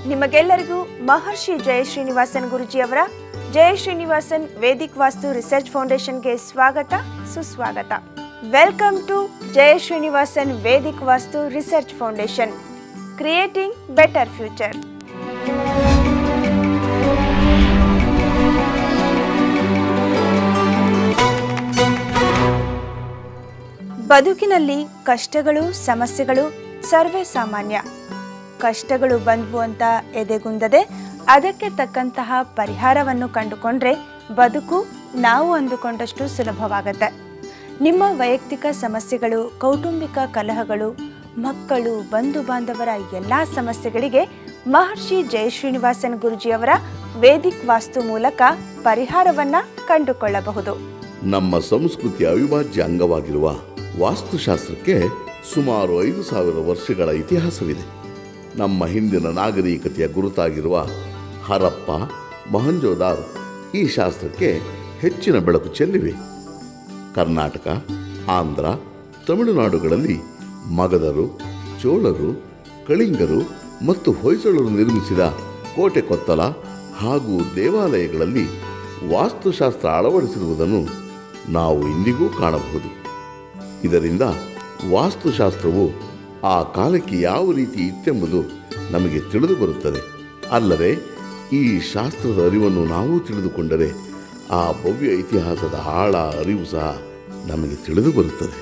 ನಿಮಗೆಲ್ಲರಿಗೂ ಮಹರ್ಷಿ ಜಯ ಶ್ರೀನಿವಾಸನ್ ಗುರುಜಿಯವರ Jaya Srinivasan Vedic Vastu research ಫೌಂಡೇಶನ್ಗೆ ಸ್ವಾಗತ ಸುಸ್ವಾಗತ welcome to Jaya Srinivasan Vedic Vastu research foundation creating better future ಬದುಕಿನಲ್ಲಿ ಕಷ್ಟಗಳು ಸಮಸ್ಯೆಗಳು ಸರ್ವೇ ಸಾಮಾನ್ಯ ಕಷ್ಟಗಳು ಬಂದ್ವು ಅಂತ ಎದೆಗುಂದದೆ ಅದಕ್ಕೆ ತಕ್ಕಂತಹ ಪರಿಹಾರವನ್ನು ಕಂಡುಕೊಂಡ್ರೆ ಬದುಕು ನಾವು ಅಂದುಕೊಂಡಷ್ಟು ಸುಲಭವಾಗತ್ತೆ ನಿಮ್ಮ ವೈಯಕ್ತಿಕ ಸಮಸ್ಯೆಗಳು ಕೌಟುಂಬಿಕ ಕಲಹಗಳು ಮಕ್ಕಳು ಬಂಧು ಬಾಂಧವರ ಎಲ್ಲ ಸಮಸ್ಯೆಗಳಿಗೆ ಮಹರ್ಷಿ ಜಯಶ್ರೀನಿವಾಸನ್ ಗುರುಜಿಯವರ ವೇದಿಕ್ ವಾಸ್ತು ಮೂಲಕ ಪರಿಹಾರವನ್ನ ಕಂಡುಕೊಳ್ಳಬಹುದು ನಮ್ಮ ಸಂಸ್ಕೃತಿಯ ಅವಿಭಾಜ್ಯ ಅಂಗವಾಗಿರುವ ವಾಸ್ತುಶಾಸ್ತ್ರಕ್ಕೆ ಸುಮಾರು ಐದು ಸಾವಿರ ವರ್ಷಗಳ ಇತಿಹಾಸವಿದೆ ನಮ್ಮ ಹಿಂದಿನ ನಾಗರಿಕತೆಯ ಗುರುತಾಗಿರುವ ಹರಪ್ಪ ಮೊಹಂಜೋದಾರ್ ಈ ಶಾಸ್ತ್ರಕ್ಕೆ ಹೆಚ್ಚಿನ ಬೆಳಕು ಚೆಲ್ಲಿವೆ ಕರ್ನಾಟಕ ಆಂಧ್ರ ತಮಿಳುನಾಡುಗಳಲ್ಲಿ ಮಗಧರು ಚೋಳರು ಕಳಿಂಗರು ಮತ್ತು ಹೊಯ್ಸಳರು ನಿರ್ಮಿಸಿದ ಕೋಟೆ ಕೊತ್ತಲ ಹಾಗೂ ದೇವಾಲಯಗಳಲ್ಲಿ ವಾಸ್ತುಶಾಸ್ತ್ರ ಅಳವಡಿಸಿರುವುದನ್ನು ನಾವು ಇಂದಿಗೂ ಕಾಣಬಹುದು ಇದರಿಂದ ವಾಸ್ತುಶಾಸ್ತ್ರವು ಆ ಕಾಲಕ್ಕೆ ಯಾವ ರೀತಿ ಇತ್ತೆಂಬುದು ನಮಗೆ ತಿಳಿದು ಬರುತ್ತದೆ ಅಲ್ಲದೆ ಈ ಶಾಸ್ತ್ರದ ಅರಿವನ್ನು ನಾವು ತಿಳಿದುಕೊಂಡರೆ ಆ ಭವ್ಯ ಇತಿಹಾಸದ ಆಳ ಅರಿವು ಸಹ ನಮಗೆ ತಿಳಿದು ಬರುತ್ತದೆ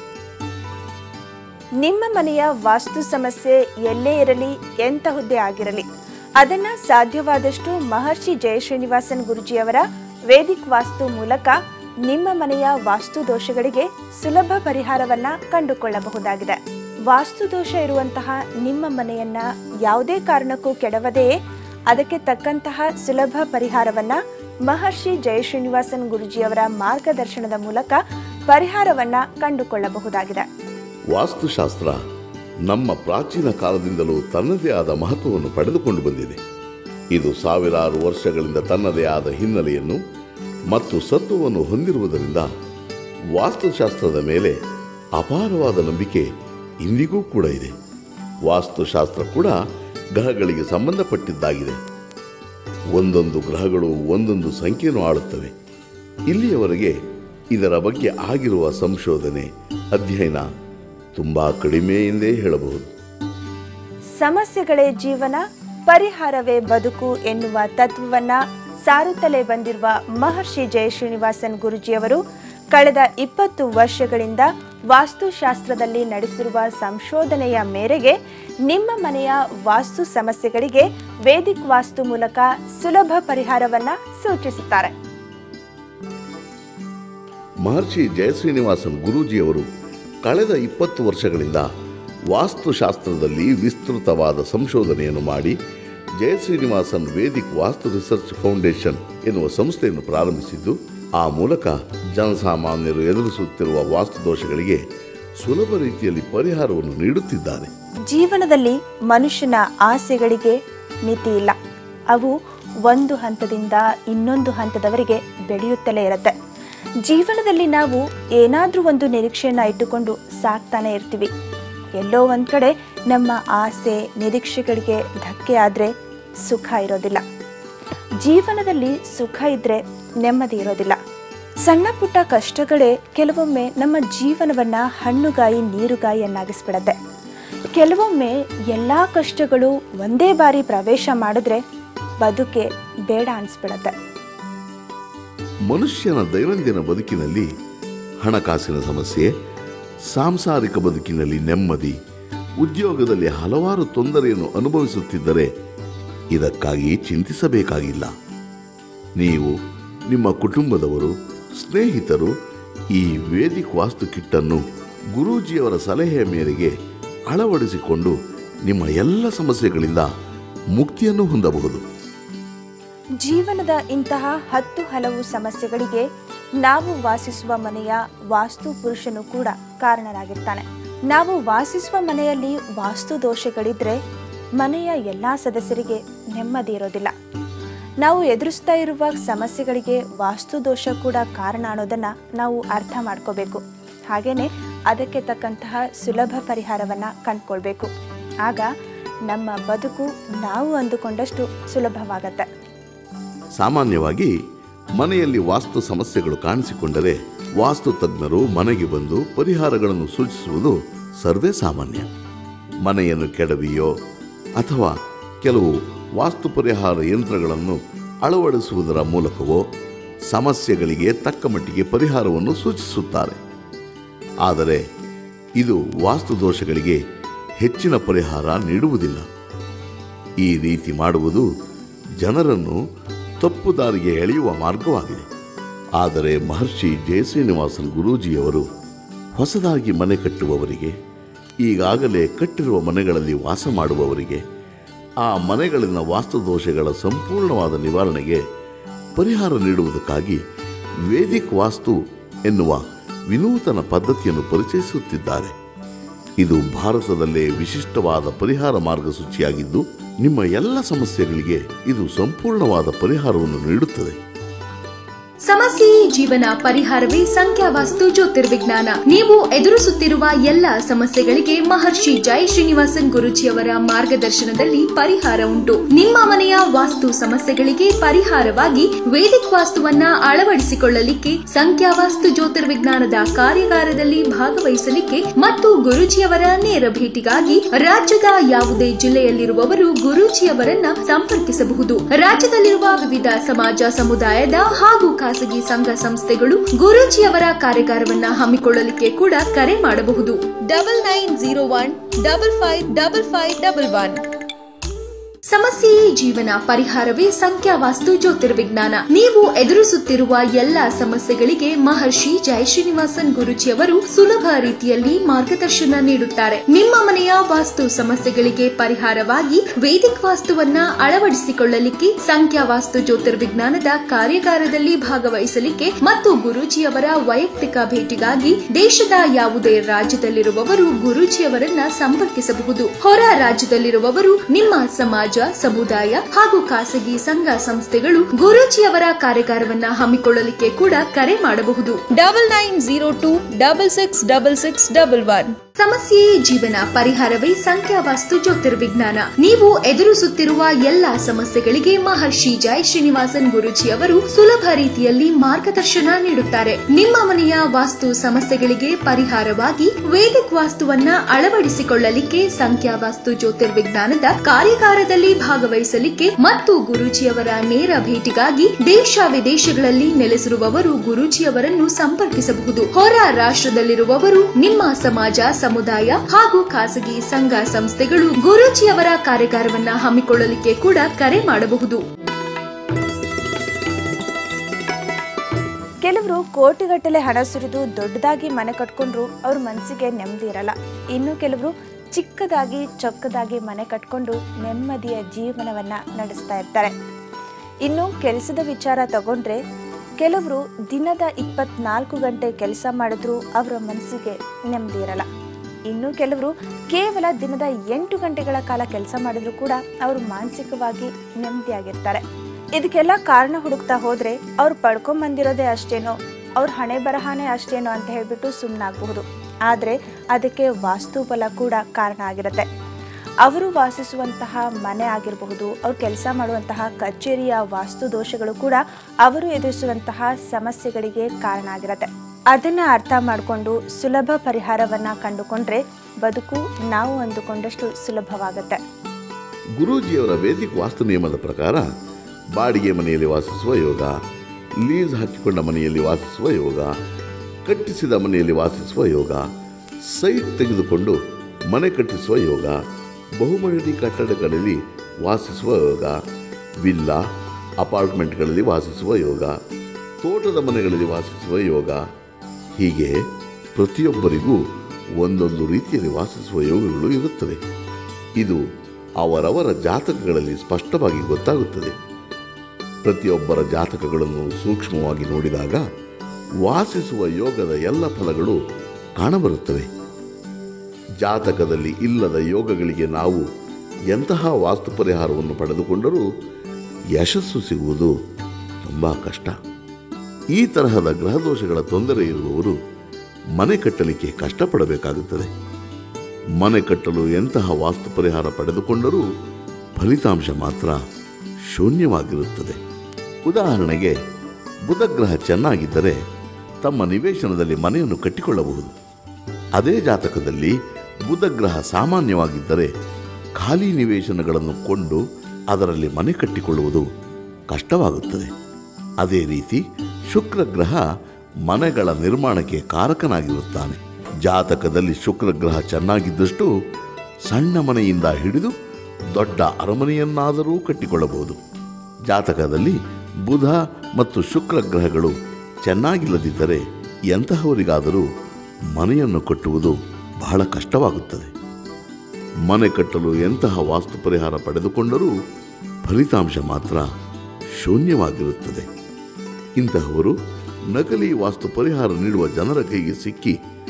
ನಿಮ್ಮ ಮನೆಯ ವಾಸ್ತು ಸಮಸ್ಯೆ ಎಲ್ಲೇ ಇರಲಿ ಎಂತಹುದ್ದೇ ಆಗಿರಲಿ ಅದನ್ನ ಸಾಧ್ಯವಾದಷ್ಟು ಮಹರ್ಷಿ ಜಯಶ್ರೀನಿವಾಸನ್ ಗುರುಜಿಯವರ ವೇದಿಕ್ ವಾಸ್ತು ಮೂಲಕ ನಿಮ್ಮ ಮನೆಯ ವಾಸ್ತು ದೋಷಗಳಿಗೆ ಸುಲಭ ಪರಿಹಾರವನ್ನ ಕಂಡುಕೊಳ್ಳಬಹುದಾಗಿದೆ ವಾಸ್ತು ದೋಷ ಇರುವಂತಹ ನಿಮ್ಮ ಮನೆಯನ್ನ ಯಾವುದೇ ಕಾರಣಕ್ಕೂ ಕೆಡವದೆಯೇ ಅದಕ್ಕೆ ತಕ್ಕಂತಹ ಸುಲಭ ಪರಿಹಾರವನ್ನ ಮಹರ್ಷಿ ಜಯಶ್ರೀನಿವಾಸನ್ ಗುರುಜಿಯವರ ಮಾರ್ಗದರ್ಶನದ ಮೂಲಕ ಪರಿಹಾರವನ್ನ ಕಂಡುಕೊಳ್ಳಬಹುದಾಗಿದೆ ವಾಸ್ತುಶಾಸ್ತ್ರ ನಮ್ಮ ಪ್ರಾಚೀನ ಕಾಲದಿಂದಲೂ ತನ್ನದೇ ಆದ ಮಹತ್ವವನ್ನು ಪಡೆದುಕೊಂಡು ಬಂದಿದೆ ಇದು ಸಾವಿರಾರು ವರ್ಷಗಳಿಂದ ತನ್ನದೇ ಆದ ಹಿನ್ನೆಲೆಯನ್ನು ಮತ್ತು ಸತ್ವವನ್ನು ಹೊಂದಿರುವುದರಿಂದ ವಾಸ್ತುಶಾಸ್ತ್ರದ ಮೇಲೆ ಅಪಾರವಾದ ನಂಬಿಕೆ ಇಂದಿಗೂ ಕೂಡ ಇದೆ ವಾಸ್ತುಶಾಸ್ತ್ರ ಕೂಡ ಗ್ರಹಗಳಿಗೆ ಸಂಬಂಧಪಟ್ಟಿದ್ದಾಗಿದೆ ಒಂದೊಂದು ಗ್ರಹಗಳು ಒಂದೊಂದು ಸಂಖ್ಯೆಯನ್ನು ಆಳುತ್ತವೆ ಇಲ್ಲಿಯವರೆಗೆ ಇದರ ಬಗ್ಗೆ ಆಗಿರುವ ಸಂಶೋಧನೆ ಅಧ್ಯಯನ ತುಂಬ ಕಡಿಮೆ ಎಂದೇ ಹೇಳಬಹುದು ಸಮಸ್ಯೆಗಳೇ ಜೀವನ ಪರಿಹಾರವೇ ಬದುಕು ಎನ್ನುವ ತತ್ವವನ್ನ ಸಾರುತ್ತಲೇ ಬಂದಿರುವ ಮಹರ್ಷಿ ಜಯಶ್ರೀನಿವಾಸನ್ ಗುರುಜಿಯವರು ಕಳೆದ ಇಪ್ಪತ್ತು ವರ್ಷಗಳಿಂದ ವಾಸ್ತುಶಾಸ್ತ್ರದಲ್ಲಿ ನಡೆಸಿರುವ ಸಂಶೋಧನೆಯ ಮೇರೆಗೆ ನಿಮ್ಮ ಮನೆಯ ವಾಸ್ತು ಸಮಸ್ಯೆಗಳಿಗೆ ವೇದಿಕ್ ವಾಸ್ತು ಮೂಲಕ ಸುಲಭ ಪರಿಹಾರವನ್ನ ಸೂಚಿಸುತ್ತಾರೆ ಮಹರ್ಷಿ ಜಯಶ್ರೀನಿವಾಸನ್ ಗುರೂಜಿಯವರು ಕಳೆದ ಇಪ್ಪತ್ತು ವರ್ಷಗಳಿಂದ ವಾಸ್ತುಶಾಸ್ತ್ರದಲ್ಲಿ ವಿಸ್ತೃತವಾದ ಸಂಶೋಧನೆಯನ್ನು ಮಾಡಿ Jaya Srinivasan Vedic Vastu research foundation ಎನ್ನುವ ಸಂಸ್ಥೆಯನ್ನು ಪ್ರಾರಂಭಿಸಿದ್ದು ಆ ಮೂಲಕ ಜನಸಾಮಾನ್ಯರು ಎದುರಿಸುತ್ತಿರುವ ವಾಸ್ತು ದೋಷಗಳಿಗೆ ಸುಲಭ ರೀತಿಯಲ್ಲಿ ಪರಿಹಾರವನ್ನು ನೀಡುತ್ತಿದ್ದಾರೆ ಜೀವನದಲ್ಲಿ ಮನುಷ್ಯನ ಆಸೆಗಳಿಗೆ ಮಿತಿ ಇಲ್ಲ ಅವು ಒಂದು ಹಂತದಿಂದ ಇನ್ನೊಂದು ಹಂತದವರೆಗೆ ಬೆಳೆಯುತ್ತಲೇ ಇರುತ್ತೆ ಜೀವನದಲ್ಲಿ ನಾವು ಏನಾದರೂ ಒಂದು ನಿರೀಕ್ಷೆಯನ್ನು ಇಟ್ಟುಕೊಂಡು ಸಾಕ್ತಾನೆ ಇರ್ತೀವಿ ಎಲ್ಲೋ ಒಂದು ಕಡೆ ನಮ್ಮ ಆಸೆ ನಿರೀಕ್ಷೆಗಳಿಗೆ ಧಕ್ಕೆ ಆದರೆ ಸುಖ ಇರೋದಿಲ್ಲ ಜೀವನದಲ್ಲಿ ಸುಖ ಇದ್ರೆ ನೆಮ್ಮದಿ ಇರೋದಿಲ್ಲ ಸಣ್ಣ ಪುಟ್ಟ ಕಷ್ಟಗಳೇ ಕೆಲವೊಮ್ಮೆ ನಮ್ಮ ಜೀವನವನ್ನ ಹಣ್ಣುಗಾಯಿ ನೀರುಗಾಯಿಯನ್ನಾಗಿಸ್ಬಿಡತ್ತೆ ಕೆಲವೊಮ್ಮೆ ಎಲ್ಲ ಕಷ್ಟಗಳು ಒಂದೇ ಬಾರಿ ಪ್ರವೇಶ ಮಾಡಿದ್ರೆ ಬದುಕೆ ಬೇಡ ಅನಿಸ್ಬಿಡತ್ತೆ ಮನುಷ್ಯನ ದೈನಂದಿನ ಬದುಕಿನಲ್ಲಿ ಹಣಕಾಸಿನ ಸಮಸ್ಯೆ ಸಾಂಸಾರಿಕ ಬದುಕಿನಲ್ಲಿ ನೆಮ್ಮದಿ ಉದ್ಯೋಗದಲ್ಲಿ ಹಲವಾರು ತೊಂದರೆಯನ್ನು ಅನುಭವಿಸುತ್ತಿದ್ದರೆ ಇದಕ್ಕಾಗಿ ಚಿಂತಿಸಬೇಕಾಗಿಲ್ಲ ನೀವು ನಿಮ್ಮ ಕುಟುಂಬದವರು ಸ್ನೇಹಿತರು ಈ ವೇದಿಕ್ ವಾಸ್ತು ಕಿಟ್ಟನ್ನು ಗುರೂಜಿಯವರ ಸಲಹೆಯ ಮೇರೆಗೆ ಅಳವಡಿಸಿಕೊಂಡು ನಿಮ್ಮ ಎಲ್ಲ ಸಮಸ್ಯೆಗಳಿಂದ ಮುಕ್ತಿಯನ್ನು ಹೊಂದಬಹುದು ಜೀವನದ ಇಂತಹ ಹತ್ತು ಹಲವು ಸಮಸ್ಯೆಗಳಿಗೆ ನಾವು ವಾಸಿಸುವ ಮನೆಯ ವಾಸ್ತು ಪುರುಷನು ಕೂಡ ಕಾರಣರಾಗಿರ್ತಾನೆ ನಾವು ವಾಸಿಸುವ ಮನೆಯಲ್ಲಿ ವಾಸ್ತು ದೋಷಗಳಿದ್ರೆ ಮನೆಯ ಎಲ್ಲ ಸದಸ್ಯರಿಗೆ ನೆಮ್ಮದಿ ಇರೋದಿಲ್ಲ ನಾವು ಎದುರಿಸ್ತಾ ಇರುವ ಸಮಸ್ಯೆಗಳಿಗೆ ವಾಸ್ತು ದೋಷ ಕೂಡ ಕಾರಣ ಅನ್ನೋದನ್ನ ನಾವು ಅರ್ಥ ಮಾಡ್ಕೋಬೇಕು ಹಾಗೇನೆ ಅದಕ್ಕೆ ತಕ್ಕಂತಹ ಸುಲಭ ಪರಿಹಾರವನ್ನ ಕಂಡ್ಕೊಳ್ಬೇಕು ಆಗ ನಮ್ಮ ಬದುಕು ನಾವು ಅಂದುಕೊಂಡಷ್ಟು ಸುಲಭವಾಗತ್ತೆ ಸಾಮಾನ್ಯವಾಗಿ ಮನೆಯಲ್ಲಿ ವಾಸ್ತು ಸಮಸ್ಯೆಗಳು ಕಾಣಿಸಿಕೊಂಡರೆ ವಾಸ್ತು ತಜ್ಞರು ಮನೆಗೆ ಬಂದು ಪರಿಹಾರಗಳನ್ನು ಸೂಚಿಸುವುದು ಸರ್ವೇ ಸಾಮಾನ್ಯ ಮನೆಯನ್ನು ಕೆಡವಿಯೋ ಅಥವಾ ಕೆಲವು ವಾಸ್ತು ಪರಿಹಾರ ಯಂತ್ರಗಳನ್ನು ಅಳವಡಿಸುವುದರ ಮೂಲಕವೋ ಸಮಸ್ಯೆಗಳಿಗೆ ತಕ್ಕ ಮಟ್ಟಿಗೆ ಪರಿಹಾರವನ್ನು ಸೂಚಿಸುತ್ತಾರೆ ಆದರೆ ಇದು ವಾಸ್ತು ದೋಷಗಳಿಗೆ ಹೆಚ್ಚಿನ ಪರಿಹಾರ ನೀಡುವುದಿಲ್ಲ ಈ ರೀತಿ ಮಾಡುವುದು ಜನರನ್ನು ತಪ್ಪು ದಾರಿಗೆ ಎಳೆಯುವ ಮಾರ್ಗವಾಗಿದೆ ಆದರೆ ಮಹರ್ಷಿ ಜಯಶ್ರೀನಿವಾಸನ್ ಗುರೂಜಿಯವರು ಹೊಸದಾಗಿ ಮನೆ ಕಟ್ಟುವವರಿಗೆ ಈಗಾಗಲೇ ಕಟ್ಟಿರುವ ಮನೆಗಳಲ್ಲಿ ವಾಸ ಮಾಡುವವರಿಗೆ ಆ ಮನೆಗಳಲ್ಲಿನ ವಾಸ್ತುದೋಷಗಳ ಸಂಪೂರ್ಣವಾದ ನಿವಾರಣೆಗೆ ಪರಿಹಾರ ನೀಡುವುದಕ್ಕಾಗಿ ವೇದಿಕ್ ವಾಸ್ತು ಎನ್ನುವ ವಿನೂತನ ಪದ್ಧತಿಯನ್ನು ಪರಿಚಯಿಸುತ್ತಿದ್ದಾರೆ ಇದು ಭಾರತದಲ್ಲೇ ವಿಶಿಷ್ಟವಾದ ಪರಿಹಾರ ಮಾರ್ಗಸೂಚಿಯಾಗಿದ್ದು ನಿಮ್ಮ ಎಲ್ಲ ಸಮಸ್ಯೆಗಳಿಗೆ ಇದು ಸಂಪೂರ್ಣವಾದ ಪರಿಹಾರವನ್ನು ನೀಡುತ್ತದೆ ಸಮಸ್ಯೆಯೇ ಜೀವನ ಪರಿಹಾರವೇ ಸಂಖ್ಯಾವಾಸ್ತು ಜ್ಯೋತಿರ್ವಿಜ್ಞಾನ ನೀವು ಎದುರಿಸುತ್ತಿರುವ ಎಲ್ಲ ಸಮಸ್ಯೆಗಳಿಗೆ ಮಹರ್ಷಿ ಜೈ ಶ್ರೀನಿವಾಸನ್ ಗುರುಜಿಯವರ ಮಾರ್ಗದರ್ಶನದಲ್ಲಿ ಪರಿಹಾರ ಉಂಟು ನಿಮ್ಮ ಮನೆಯ ವಾಸ್ತು ಸಮಸ್ಯೆಗಳಿಗೆ ಪರಿಹಾರವಾಗಿ ವೇದಿಕ್ ವಾಸ್ತುವನ್ನ ಅಳವಡಿಸಿಕೊಳ್ಳಲಿಕ್ಕೆ ಸಂಖ್ಯಾವಾಸ್ತು ಜ್ಯೋತಿರ್ವಿಜ್ಞಾನದ ಕಾರ್ಯಾಗಾರದಲ್ಲಿ ಭಾಗವಹಿಸಲಿಕ್ಕೆ ಮತ್ತು ಗುರುಜಿಯವರ ನೇರ ಭೇಟಿಗಾಗಿ ರಾಜ್ಯದ ಯಾವುದೇ ಜಿಲ್ಲೆಯಲ್ಲಿರುವವರು ಗುರೂಜಿಯವರನ್ನ ಸಂಪರ್ಕಿಸಬಹುದು ರಾಜ್ಯದಲ್ಲಿರುವ ವಿವಿಧ ಸಮಾಜ ಸಮುದಾಯದ ಹಾಗೂ ಖಾಸಗಿ ಸಂಘ ಸಂಸ್ಥೆಗಳು ಗುರೂಜಿಯವರ ಕಾರ್ಯಾಗಾರವನ್ನ ಹಮ್ಮಿಕೊಳ್ಳಲಿಕ್ಕೆ ಕೂಡ ಕರೆ ಮಾಡಬಹುದು double nine zero one double five double five double one ಸಮಸ್ಯೆಯೇ ಜೀವನ ಪರಿಹಾರವೇ ಸಂಖ್ಯಾವಾಸ್ತು ಜ್ಯೋತಿರ್ವಿಜ್ಞಾನ ನೀವು ಎದುರಿಸುತ್ತಿರುವ ಎಲ್ಲ ಸಮಸ್ಯೆಗಳಿಗೆ ಮಹರ್ಷಿ ಜೈ ಶ್ರೀನಿವಾಸನ್ ಗುರುಜಿಯವರು ಸುಲಭ ರೀತಿಯಲ್ಲಿ ಮಾರ್ಗದರ್ಶನ ನೀಡುತ್ತಾರೆ ನಿಮ್ಮ ಮನೆಯ ವಾಸ್ತು ಸಮಸ್ಯೆಗಳಿಗೆ ಪರಿಹಾರವಾಗಿ ವೇದಿಕ್ ವಾಸ್ತುವನ್ನ ಅಳವಡಿಸಿಕೊಳ್ಳಲಿಕ್ಕೆ ಸಂಖ್ಯಾವಾಸ್ತು ಜ್ಯೋತಿರ್ವಿಜ್ಞಾನದ ಕಾರ್ಯಾಗಾರದಲ್ಲಿ ಭಾಗವಹಿಸಲಿಕ್ಕೆ ಮತ್ತು ಗುರೂಜಿಯವರ ವೈಯಕ್ತಿಕ ಭೇಟಿಗಾಗಿ ದೇಶದ ಯಾವುದೇ ರಾಜ್ಯದಲ್ಲಿರುವವರು ಗುರೂಜಿಯವರನ್ನ ಸಂಪರ್ಕಿಸಬಹುದು ಹೊರ ರಾಜ್ಯದಲ್ಲಿರುವವರು ನಿಮ್ಮ ಸಮಾಜ ಸಮುದಾಯ ಹಾಗೂ ಖಾಸಗಿ ಸಂಘ ಸಂಸ್ಥೆಗಳು ಗುರೂಜಿಯವರ ಕಾರ್ಯಾಗಾರವನ್ನ ಹಮ್ಮಿಕೊಳ್ಳಲಿಕ್ಕೆ ಕೂಡ ಕರೆ ಮಾಡಬಹುದು double nine zero two double six double six double one ಸಮಸ್ಯೆಯೇ ಜೀವನ ಪರಿಹಾರವೇ ಸಂಖ್ಯಾವಾಸ್ತು ಜ್ಯೋತಿರ್ವಿಜ್ಞಾನ ನೀವು ಎದುರಿಸುತ್ತಿರುವ ಎಲ್ಲಾ ಸಮಸ್ಯೆಗಳಿಗೆ ಮಹರ್ಷಿ ಜೈ ಶ್ರೀನಿವಾಸನ್ ಗುರುಜಿ ಅವರು ಸುಲಭ ರೀತಿಯಲ್ಲಿ ಮಾರ್ಗದರ್ಶನ ನೀಡುತ್ತಾರೆ ನಿಮ್ಮ ಮನೆಯ ವಾಸ್ತು ಸಮಸ್ಯೆಗಳಿಗೆ ಪರಿಹಾರವಾಗಿ ವೇದಿಕ್ ವಾಸ್ತುವನ್ನ ಅಳವಡಿಸಿಕೊಳ್ಳಲಿಕ್ಕೆ ಸಂಖ್ಯಾವಾಸ್ತು ಜ್ಯೋತಿರ್ವಿಜ್ಞಾನದ ಕಾರ್ಯಾಗಾರದಲ್ಲಿ ಭಾಗವಹಿಸಲಿಕ್ಕೆ ಮತ್ತು ಗುರೂಜಿಯವರ ನೇರ ಭೇಟಿಗಾಗಿ ದೇಶ ವಿದೇಶಗಳಲ್ಲಿ ನೆಲೆಸಿರುವವರು ಗುರೂಜಿಯವರನ್ನು ಸಂಪರ್ಕಿಸಬಹುದು ಹೊರ ರಾಷ್ಟ್ರದಲ್ಲಿರುವವರು ನಿಮ್ಮ ಸಮಾಜ ಸಮುದಾಯ ಹಾಗೂ ಖಾಸಗಿ ಸಂಘ ಸಂಸ್ಥೆಗಳು ಗುರೂಜಿಯವರ ಕಾರ್ಯಾಗಾರವನ್ನ ಹಮ್ಮಿಕೊಳ್ಳಲಿಕ್ಕೆ ಕೂಡ ಕರೆ ಮಾಡಬಹುದು ಕೆಲವರು ಕೋಟಿಗಟ್ಟಲೆ ಹಣ ಸುರಿದು ದೊಡ್ಡದಾಗಿ ಮನೆ ಕಟ್ಕೊಂಡ್ರು ಅವ್ರ ಮನಸ್ಸಿಗೆ ನೆಮ್ಮದಿ ಇರಲ್ಲ ಇನ್ನು ಕೆಲವರು ಚಿಕ್ಕದಾಗಿ ಚೊಕ್ಕದಾಗಿ ಮನೆ ಕಟ್ಕೊಂಡು ನೆಮ್ಮದಿಯ ಜೀವನವನ್ನ ನಡೆಸ್ತಾ ಇರ್ತಾರೆ ಇನ್ನು ಕೆಲಸದ ವಿಚಾರ ತಗೊಂಡ್ರೆ ಕೆಲವರು ದಿನದ ಇಪ್ಪತ್ನಾಲ್ಕು ಗಂಟೆ ಕೆಲಸ ಮಾಡಿದ್ರೂ ಅವರ ಮನಸ್ಸಿಗೆ ನೆಮ್ಮದಿ ಇರಲ್ಲ ಇನ್ನು ಕೆಲವರು ಕೇವಲ ದಿನದ ಎಂಟು ಗಂಟೆಗಳ ಕಾಲ ಕೆಲಸ ಮಾಡಿದ್ರು ಕೂಡ ಅವರು ಮಾನಸಿಕವಾಗಿ ನೆಮ್ಮದಿಯಾಗಿರ್ತಾರೆ ಇದಕ್ಕೆಲ್ಲ ಕಾರಣ ಹುಡುಕ್ತಾ ಹೋದ್ರೆ ಅವ್ರು ಪಡ್ಕೊಂಬಂದಿರೋದೇ ಅಷ್ಟೇನೋ ಅವ್ರ ಹಣೆ ಬರಹಾನೇ ಅಷ್ಟೇನೋ ಅಂತ ಹೇಳ್ಬಿಟ್ಟು ಸುಮ್ಮನಾಗಬಹುದು ಆದರೆ ಅದಕ್ಕೆ ವಾಸ್ತುಬಲ ಕೂಡ ಕಾರಣ ಆಗಿರುತ್ತೆ ಅವರು ವಾಸಿಸುವಂತಹ ಮನೆ ಆಗಿರಬಹುದು ಅವ್ರು ಕೆಲಸ ಮಾಡುವಂತಹ ಕಚೇರಿಯ ವಾಸ್ತು ದೋಷಗಳು ಕೂಡ ಅವರು ಎದುರಿಸುವಂತಹ ಸಮಸ್ಯೆಗಳಿಗೆ ಕಾರಣ ಆಗಿರುತ್ತೆ ಅದನ್ನ ಅರ್ಥ ಮಾಡಿಕೊಂಡು ಸುಲಭ ಪರಿಹಾರವನ್ನ ಕಂಡುಕೊಂಡ್ರೆ ಬದುಕು ನಾವು ಅಂದುಕೊಂಡಷ್ಟು ಸುಲಭವಾಗುತ್ತೆ ಗುರೂಜಿಯವರ ವೇದಿಕ್ ವಾಸ್ತು ನಿಯಮದ ಪ್ರಕಾರ ಬಾಡಿಗೆ ಮನೆಯಲ್ಲಿ ವಾಸಿಸುವ ಯೋಗ ಲೀಸ್ ಹಾಕಿಕೊಂಡ ಮನೆಯಲ್ಲಿ ವಾಸಿಸುವ ಯೋಗ ಕಟ್ಟಿಸಿದ ಮನೆಯಲ್ಲಿ ವಾಸಿಸುವ ಯೋಗ ಸೈಟ್ ತೆಗೆದುಕೊಂಡು ಮನೆ ಕಟ್ಟಿಸುವ ಯೋಗ ಬಹುಮಹಡಿ ಕಟ್ಟಡಗಳಲ್ಲಿ ವಾಸಿಸುವ ಯೋಗ ವಿಲ್ಲಾ ಅಪಾರ್ಟ್ಮೆಂಟ್ಗಳಲ್ಲಿ ವಾಸಿಸುವ ಯೋಗ ತೋಟದ ಮನೆಗಳಲ್ಲಿ ವಾಸಿಸುವ ಯೋಗ ಹೀಗೆ ಪ್ರತಿಯೊಬ್ಬರಿಗೂ ಒಂದೊಂದು ರೀತಿಯಲ್ಲಿ ವಾಸಿಸುವ ಯೋಗಗಳು ಇರುತ್ತವೆ ಇದು ಅವರವರ ಜಾತಕಗಳಲ್ಲಿ ಸ್ಪಷ್ಟವಾಗಿ ಗೊತ್ತಾಗುತ್ತದೆ ಪ್ರತಿಯೊಬ್ಬರ ಜಾತಕಗಳನ್ನು ಸೂಕ್ಷ್ಮವಾಗಿ ನೋಡಿದಾಗ ವಾಸಿಸುವ ಯೋಗದ ಎಲ್ಲ ಫಲಗಳು ಕಾಣಬರುತ್ತವೆ ಜಾತಕದಲ್ಲಿ ಇಲ್ಲದ ಯೋಗಗಳಿಗೆ ನಾವು ಎಂತಹ ವಾಸ್ತು ಪರಿಹಾರವನ್ನು ಪಡೆದುಕೊಂಡರೂ ಯಶಸ್ಸು ಸಿಗುವುದು ತುಂಬ ಕಷ್ಟ ಈ ತರಹದ ಗ್ರಹದೋಷಗಳ ತೊಂದರೆ ಇರುವವರು ಮನೆ ಕಟ್ಟಲಿಕ್ಕೆ ಕಷ್ಟಪಡಬೇಕಾಗುತ್ತದೆ ಮನೆ ಕಟ್ಟಲು ಎಂತಹ ವಾಸ್ತು ಪರಿಹಾರ ಪಡೆದುಕೊಂಡರೂ ಫಲಿತಾಂಶ ಮಾತ್ರ ಶೂನ್ಯವಾಗಿರುತ್ತದೆ ಉದಾಹರಣೆಗೆ ಬುಧಗ್ರಹ ಚೆನ್ನಾಗಿದ್ದರೆ ತಮ್ಮ ನಿವೇಶನದಲ್ಲಿ ಮನೆಯನ್ನು ಕಟ್ಟಿಕೊಳ್ಳಬಹುದು ಅದೇ ಜಾತಕದಲ್ಲಿ ಬುಧಗ್ರಹ ಸಾಮಾನ್ಯವಾಗಿದ್ದರೆ ಖಾಲಿ ನಿವೇಶನಗಳನ್ನು ಕೊಂಡು ಅದರಲ್ಲಿ ಮನೆ ಕಟ್ಟಿಕೊಳ್ಳುವುದು ಕಷ್ಟವಾಗುತ್ತದೆ ಅದೇ ರೀತಿ ಶುಕ್ರ ಗ್ರಹ ಮನೆಗಳ ನಿರ್ಮಾಣಕ್ಕೆ ಕಾರಕನಾಗಿರುತ್ತಾನೆ ಜಾತಕದಲ್ಲಿ ಶುಕ್ರ ಗ್ರಹ ಚೆನ್ನಾಗಿದ್ದಷ್ಟು ಸಣ್ಣ ಮನೆಯಿಂದ ಹಿಡಿದು ದೊಡ್ಡ ಅರಮನೆಯನ್ನಾದರೂ ಕಟ್ಟಿಕೊಳ್ಳಬಹುದು ಜಾತಕದಲ್ಲಿ ಬುಧ ಮತ್ತು ಶುಕ್ರ ಗ್ರಹಗಳು ಚೆನ್ನಾಗಿಲ್ಲದಿದ್ದರೆ ಎಂತಹವರಿಗಾದರೂ ಮನೆಯನ್ನು ಕಟ್ಟುವುದು ಬಹಳ ಕಷ್ಟವಾಗುತ್ತದೆ ಮನೆ ಕಟ್ಟಲು ಎಂತಹ ವಾಸ್ತು ಪರಿಹಾರ ಪಡೆದುಕೊಂಡರೂ ಫಲಿತಾಂಶ ಮಾತ್ರ ಶೂನ್ಯವಾಗಿರುತ್ತದೆ ಇಂತಹವರು ನಕಲಿ ವಾಸ್ತು ಪರಿಹಾರ ನೀಡುವ ಜನರ ಕೈಗೆ ಸಿಕ್ಕಿ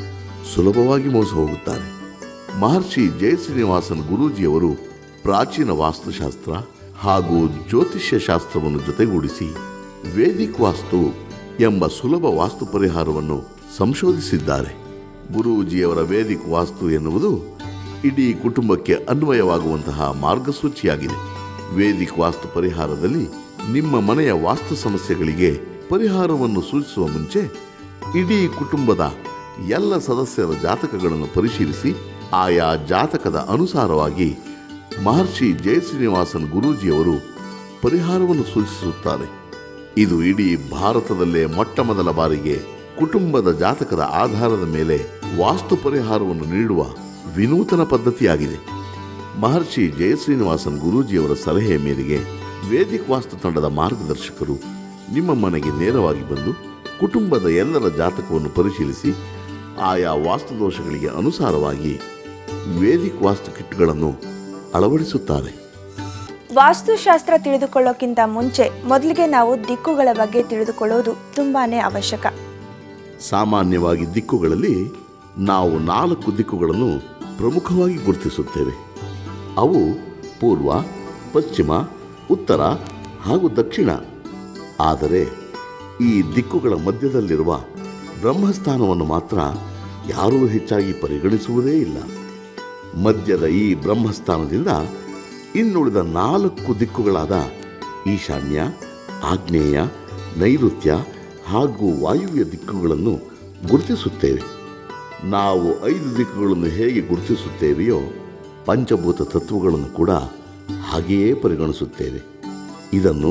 ಸುಲಭವಾಗಿ ಮೋಸ ಹೋಗುತ್ತಾರೆ ಮಹರ್ಷಿ ಜಯಶ್ರೀನಿವಾಸನ್ ಗುರೂಜಿಯವರು ಪ್ರಾಚೀನ ವಾಸ್ತುಶಾಸ್ತ್ರ ಹಾಗೂ ಜ್ಯೋತಿಷ್ಯ ಶಾಸ್ತ್ರವನ್ನು ಜೊತೆಗೂಡಿಸಿ ವೇದಿಕ್ ವಾಸ್ತು ಎಂಬ ಸುಲಭ ವಾಸ್ತು ಪರಿಹಾರವನ್ನು ಸಂಶೋಧಿಸಿದ್ದಾರೆ ಗುರೂಜಿಯವರ ವೇದಿಕ್ ವಾಸ್ತು ಎನ್ನುವುದು ಇಡೀ ಕುಟುಂಬಕ್ಕೆ ಅನ್ವಯವಾಗುವಂತಹ ಮಾರ್ಗಸೂಚಿಯಾಗಿದೆ ವೇದಿಕ್ ವಾಸ್ತು ಪರಿಹಾರದಲ್ಲಿ ನಿಮ್ಮ ಮನೆಯ ವಾಸ್ತು ಸಮಸ್ಯೆಗಳಿಗೆ ಪರಿಹಾರವನ್ನು ಸೂಚಿಸುವ ಮುಂಚೆ ಇಡೀ ಕುಟುಂಬದ ಎಲ್ಲ ಸದಸ್ಯರ ಜಾತಕಗಳನ್ನು ಪರಿಶೀಲಿಸಿ ಆಯಾ ಜಾತಕದ ಅನುಸಾರವಾಗಿ ಮಹರ್ಷಿ ಜಯಶ್ರೀನಿವಾಸನ್ ಗುರೂಜಿಯವರು ಪರಿಹಾರವನ್ನು ಸೂಚಿಸುತ್ತಾರೆ ಇದು ಇಡೀ ಭಾರತದಲ್ಲೇ ಮೊಟ್ಟ ಮೊದಲ ಬಾರಿಗೆ ಕುಟುಂಬದ ಜಾತಕದ ಆಧಾರದ ಮೇಲೆ ವಾಸ್ತು ಪರಿಹಾರವನ್ನು ನೀಡುವ ವಿನೂತನ ಪದ್ಧತಿಯಾಗಿದೆ ಮಹರ್ಷಿ ಜಯಶ್ರೀನಿವಾಸನ್ ಗುರೂಜಿಯವರ ಸಲಹೆಯ ಮೇರೆಗೆ ವೇದಿಕ್ ವಾಸ್ತು ತಂಡದ ಮಾರ್ಗದರ್ಶಕರು ನಿಮ್ಮ ಮನೆಗೆ ನೇರವಾಗಿ ಬಂದು ಕುಟುಂಬದ ಎಲ್ಲರ ಜಾತಕವನ್ನು ಪರಿಶೀಲಿಸಿ ಆಯಾ ವಾಸ್ತು ದೋಷಗಳಿಗೆ ಅನುಸಾರವಾಗಿ ವೇದಿಕ್ ವಾಸ್ತು ಕಿಟ್ಗಳನ್ನು ಅಳವಡಿಸುತ್ತಾರೆ ವಾಸ್ತುಶಾಸ್ತ್ರ ತಿಳಿದುಕೊಳ್ಳೋಕ್ಕಿಂತ ಮುಂಚೆ ಮೊದಲಿಗೆ ನಾವು ದಿಕ್ಕುಗಳ ಬಗ್ಗೆ ತಿಳಿದುಕೊಳ್ಳೋದು ತುಂಬಾನೇ ಅವಶ್ಯಕ ಸಾಮಾನ್ಯವಾಗಿ ದಿಕ್ಕುಗಳಲ್ಲಿ ನಾವು ನಾಲ್ಕು ದಿಕ್ಕುಗಳನ್ನು ಪ್ರಮುಖವಾಗಿ ಗುರುತಿಸುತ್ತೇವೆ ಅವು ಪೂರ್ವ ಪಶ್ಚಿಮ ಉತ್ತರ ಹಾಗೂ ದಕ್ಷಿಣ ಆದರೆ ಈ ದಿಕ್ಕುಗಳ ಮಧ್ಯದಲ್ಲಿರುವ ಬ್ರಹ್ಮಸ್ಥಾನವನ್ನು ಮಾತ್ರ ಯಾರೂ ಹೆಚ್ಚಾಗಿ ಪರಿಗಣಿಸುವುದೇ ಇಲ್ಲ ಮಧ್ಯದ ಈ ಬ್ರಹ್ಮಸ್ಥಾನದಿಂದ ಇನ್ನುಳಿದ ನಾಲ್ಕು ದಿಕ್ಕುಗಳಾದ ಈಶಾನ್ಯ ಆಗ್ನೇಯ ನೈಋತ್ಯ ಹಾಗೂ ವಾಯುವ್ಯ ದಿಕ್ಕುಗಳನ್ನು ಗುರುತಿಸುತ್ತೇವೆ ನಾವು ಐದು ದಿಕ್ಕುಗಳನ್ನು ಹೇಗೆ ಗುರುತಿಸುತ್ತೇವೆಯೋ ಪಂಚಭೂತ ತತ್ವಗಳನ್ನು ಕೂಡ ಹಾಗೆಯೇ ಪರಿಗಣಿಸುತ್ತೇವೆ ಇದನ್ನು